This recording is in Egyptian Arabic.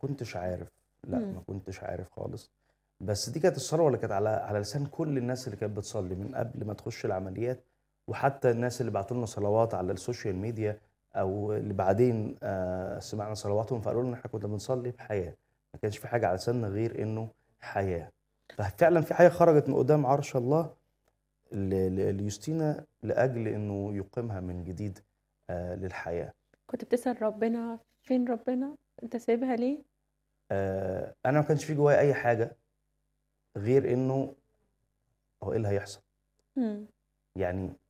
كنتش عارف لأ إمم. ما كنتش عارف خالص، بس دي كانت الصلوة اللي كانت على على لسان كل الناس اللي كانت بتصلي من قبل ما تخش العمليات، وحتى الناس اللي بعتوا لنا صلوات على السوشيال ميديا أو اللي بعدين آآ سمعنا صلواتهم فقالوا لنا إحنا كنا بنصلي بحياة، ما كانش في حاجة على لساننا غير إنه حياة، ففعلًا في حاجة خرجت من قدام عرش الله ل ل ليوستينا لأجل إنه يقيمها من جديد آآ للحياة. كنت بتسأل ربنا فين ربنا؟ أنت سايبها ليه؟ آآ أنا ما كانش في جوايا أي حاجة غير إنه هو إيه اللي هيحصل؟ إمم. يعني